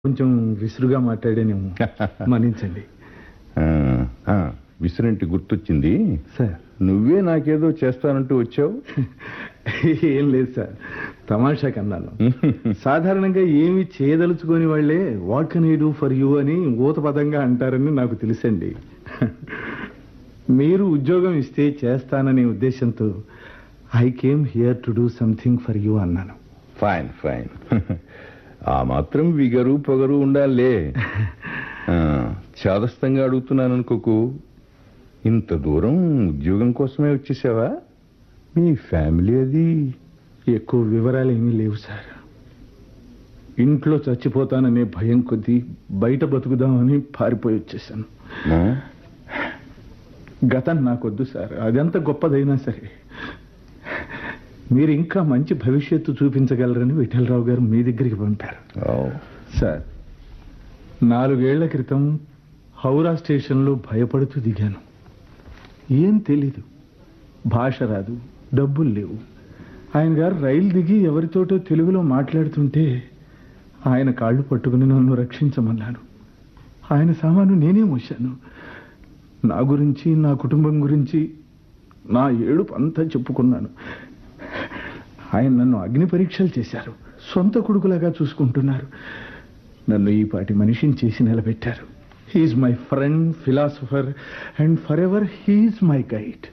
కొంచెం విసురుగా మాట్లాడానేమో మన్నించండి ఆ, ఆ, విసిరంటి గుర్తొచ్చింది సార్ నువ్వే నాకేదో చేస్తానంటూ వచ్చావు ఏం లేదు సార్ తమాషా కన్నాను సాధారణంగా ఏమి చేయదలుచుకొని వాళ్ళే what can I do for you అని ఊత పదంగా అంటారని నాకు తెలుసండి మీరు ఉద్యోగం ఇస్తే చేస్తాననే ఉద్దేశంతో I came here to do something for you అన్నాను ఫైన్ ఫైన్ ఆ మాత్రం విగరు పొగరు ఉండాలే ఆ, చాదస్తంగా అడుగుతున్నాను అనుకోకు ఇంత దూరం ఉద్యోగం కోసమే వచ్చేసావా మీ ఫ్యామిలీ అది ఎక్కువ వివరాలు ఏమీ లేవు సార్ ఇంట్లో చచ్చిపోతాననే భయం కొద్దీ బయట బతుకుదామని పారిపోయి వచ్చేసాను ఆ? గతం నాకొద్దు సార్ అదెంత గొప్పదైనా సరే మీరు ఇంకా మంచి భవిష్యత్తు చూపించగలరని విఠలరావు గారు మీ దగ్గరికి పంపారు ఓ, సార్ నాలుగేళ్ల క్రితం హౌరా స్టేషన్లో భయపడుతూ దిగాను ఏం తెలీదు భాష రాదు డబ్బులు లేవు ఆయన గారు రైలు దిగి ఎవరితోటో తెలుగులో మాట్లాడుతుంటే ఆయన కాళ్ళు పట్టుకుని నన్ను రక్షించమన్నాను ఆయన సామాను నేనే మోశాను నా గురించి నా కుటుంబం గురించి నా ఏడుపు అంతా చెప్పుకున్నాను ఆయన నన్ను అగ్ని పరీక్షలు చేశారు సొంత కొడుకులాగా చూసుకుంటున్నారు నన్ను ఈ పాటి మనిషిని చేసి నిలబెట్టారు he's my friend philosopher and forever he's my guide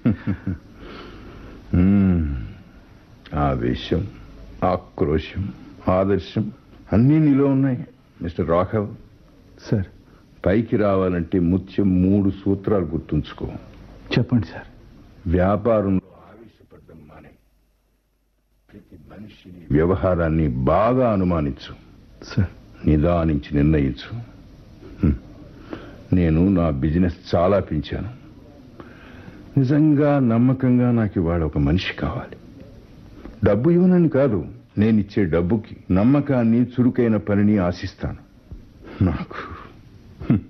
hmm. ఆవేశం ఆక్రోశం ఆదర్శం అన్నీ నీలో ఉన్నాయి మిస్టర్ రాఘవ్ సార్ పైకి రావాలంటే ముత్యం మూడు సూత్రాలు గుర్తుంచుకో చెప్పండి సార్ వ్యాపారంలో ఆవేశపడ్డం మానే ప్రతి మనిషిని వ్యవహారాన్ని బాగా అనుమానించు సార్ నిదానించి నిర్ణయించు హ్మ్. నేను నా బిజినెస్ చాలా పెంచాను నిజంగా నమ్మకంగా నాకు ఇవాళ ఒక మనిషి కావాలి డబ్బు ఇవ్వనని కాదు నేను ఇచ్చే డబ్బుకి నమ్మకాన్ని చురుకైన పనిని ఆశిస్తాను నాకు హ్మ్.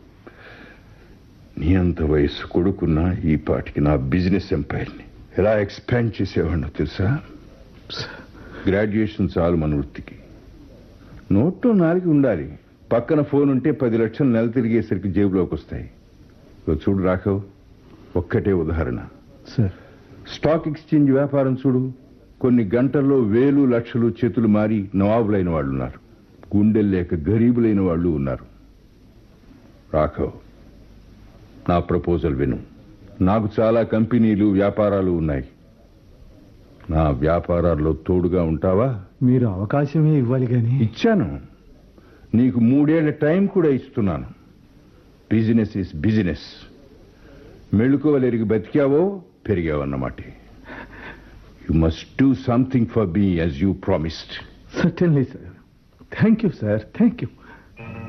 నీ అంత వయసు కొడుకున్న ఈ పాటికి నా బిజినెస్ ఎంపైర్ని ఎలా ఎక్స్పాండ్ చేసేవాడినో తెలుసా గ్రాడ్యుయేషన్ చాలు మన వృత్తికి నోట్లో నాలుగు ఉండాలి పక్కన ఫోన్ ఉంటే పది లక్షలు నెల తిరిగేసరికి జేబులోకి వస్తాయి ఇదిగో చూడు రాఘవ్ ఒక్కటే ఉదాహరణ సార్ స్టాక్ ఎక్స్చేంజ్ వ్యాపారం చూడు కొన్ని గంటల్లో వేలు లక్షలు చేతులు మారి నవాబులైన వాళ్ళు ఉన్నారు గుండెలు లేక గరీబులైన వాళ్ళు ఉన్నారు రాఘవ్ నా ప్రపోజల్ విను నాకు చాలా కంపెనీలు వ్యాపారాలు ఉన్నాయి నా వ్యాపారాల్లో తోడుగా ఉంటావా మీరు అవకాశమే ఇవ్వాలి కానీ ఇచ్చాను నీకు మూడేళ్ల టైం కూడా ఇస్తున్నాను బిజినెస్ ఇస్ బిజినెస్ మెళుకోవలెరిగి బతికావో పెరిగావన్నమాట you must do something for be as you promised certainly sir thank you sir thank you